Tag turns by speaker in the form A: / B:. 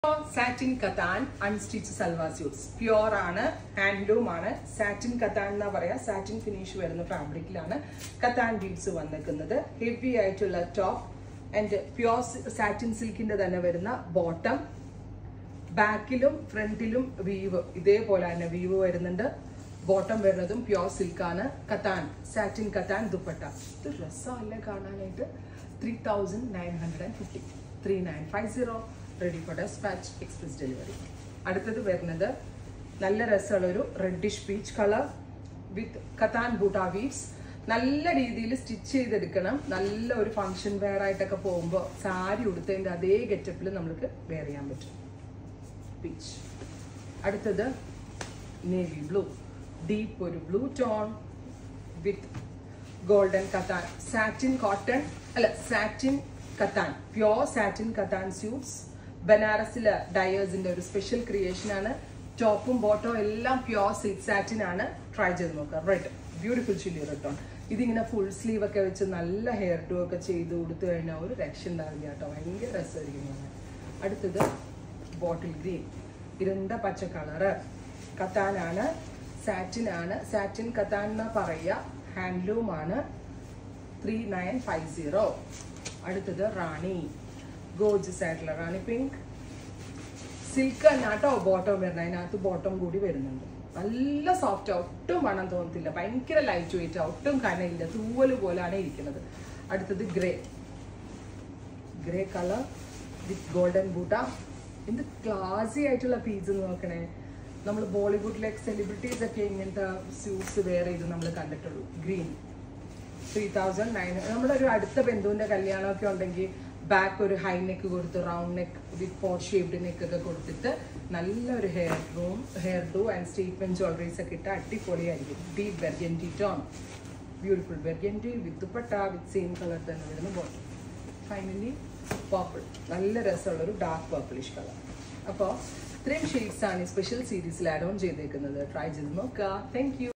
A: Satin katan unstitch salwar suits pure ആണ് handloom ആണ് satin katan എന്നാ പറയാ സാറ്റിൻ ഫിനിഷ് വരുന്ന ഫാബ്രിക്കിലാണ് കത്താൻ ബീഡ്സ് വന്നിരിക്കുന്നത് ഹെവി ആയിട്ടുള്ള ടോപ്പ് ആൻഡ് പ്യുവർ സാറ്റിൻ സിൽക്കിന്റെ തന്നെ വരുന്ന ബോട്ടം ബാക്കിലും ഫ്രണ്ടിലും വീവ് ഇതേപോലെ തന്നെ വീവ് വരുന്നുണ്ട് ബോട്ടം വരുന്നതും പ്യുവർ സിൽക്കാണ് കത്താൻ സാറ്റിൻ കത്താൻ ദുപ്പട്ട ഇത് രസമല്ലേ കാണാനായിട്ട് three thousand nine hundred and fifty three nine five zero ready for dispatch express delivery അടുത്തത് വരുന്നത് നല്ല രസമുള്ളൊരു റെഡിഷ് പീച്ച് കളർ വിത്ത് കത്താൻ ബൂട്ട വീവ്സ് നല്ല രീതിയിൽ സ്റ്റിച്ച് ചെയ്തെടുക്കണം നല്ല ഒരു ഫങ്ഷൻ വെയർ ആയിട്ടൊക്കെ പോകുമ്പോൾ സാരി ഉടുത്തതിൻ്റെ അതേ ഗെറ്റപ്പിൽ നമുക്ക് വെയർ ചെയ്യാൻ പറ്റും പീച്ച് അടുത്തത് നേവി ബ്ലൂ ഡീപ്പ് ഒരു blue tone with golden katan satin cotton അല്ല satin katan pure satin katan suits ബനാറസിലെ ഡയേഴ്സിന്റെ ഒരു സ്പെഷ്യൽ ക്രിയേഷൻ ആണ് ടോപ്പും ബോട്ടവും എല്ലാം പ്യോർ സിൽക്ക് സാറ്റിൻ ആണ് ട്രൈ ചെയ്ത് നോക്കുക red beautiful chilli red tone ഇതിങ്ങനെ ഫുൾ സ്ലീവ് ഒക്കെ വെച്ച് നല്ല ഹെയർ ഡു ഒക്കെ ചെയ്ത് കൊടുത്തു കഴിഞ്ഞാൽ ഒരു രക്ഷ ഉണ്ടാവില്ല കേട്ടോ ഭയങ്കര രസമായിരിക്കും കാണാൻ. അടുത്തത് ബോട്ടിൽ ഗ്രീൻ ഇരുണ്ട പച്ച കളറ് കത്താനാണ് സാറ്റിൻ ആണ് സാറ്റിൻ കത്താൻ എന്ന് പറയുക ഹാൻഡ്ലൂം ആണ് ത്രീ നയൻ ഫൈവ് സീറോ അടുത്തത് റാണി ഗോജസ് ആയിട്ടുള്ള റാണി പിങ്ക് സിൽക്ക് തന്നെയാട്ടോ ബോട്ടം വരുന്നത് അതിനകത്ത് ബോട്ടം കൂടി വരുന്നുണ്ട് നല്ല സോഫ്റ്റ് ഒട്ടും മണം തോന്നത്തില്ല ഭയങ്കര ലൈറ്റ് വെയിറ്റ് ഒട്ടും കനയില്ല തൂവല് പോലാണ് ഇരിക്കുന്നത് അടുത്തത് grey grey colour with golden buta എന്ത് ക്ലാസി ആയിട്ടുള്ള പീസ് നോക്കണേ നമ്മൾ ബോളിവുഡിലെ സെലിബ്രിറ്റീസ് ഒക്കെ ഇങ്ങനത്തെ സ്യൂട്ട്സ് വെയർ ചെയ്ത് നമ്മൾ കണ്ടിട്ടുള്ളൂ ഗ്രീൻ ത്രീ തൗസൻഡ് നയൻ നമ്മുടെ ഒരു അടുത്ത ബന്ധുവിന്റെ കല്യാണമൊക്കെ ഉണ്ടെങ്കിൽ ബാക്ക് ഒരു ഹൈ നെക്ക് കൊടുത്ത് round neck with pot shaped neck ഒക്കെ കൊടുത്തിട്ട് നല്ലൊരു hair room hairdo and statement jewelleries ഒക്കെ ഇട്ട് അടിപൊളിയായിരിക്കും deep burgundy tone beautiful burgundy with dupatta with same colour തന്നെ വരുന്ന ബോട്ടം ഫൈനലി പർപ്പിൾ നല്ല രസമുള്ളൊരു ഡാർക്ക് പർപ്പിളിഷ് കളർ അപ്പോൾ ഇത്രയും ഷെയ്ഡ്സ് ആണ് ഈ സ്പെഷ്യൽ സീരീസിൽ ആഡ് ഓൺ ചെയ്തേക്കുന്നത് ട്രൈ ചെയ്ത് നോക്കുക താങ്ക് യു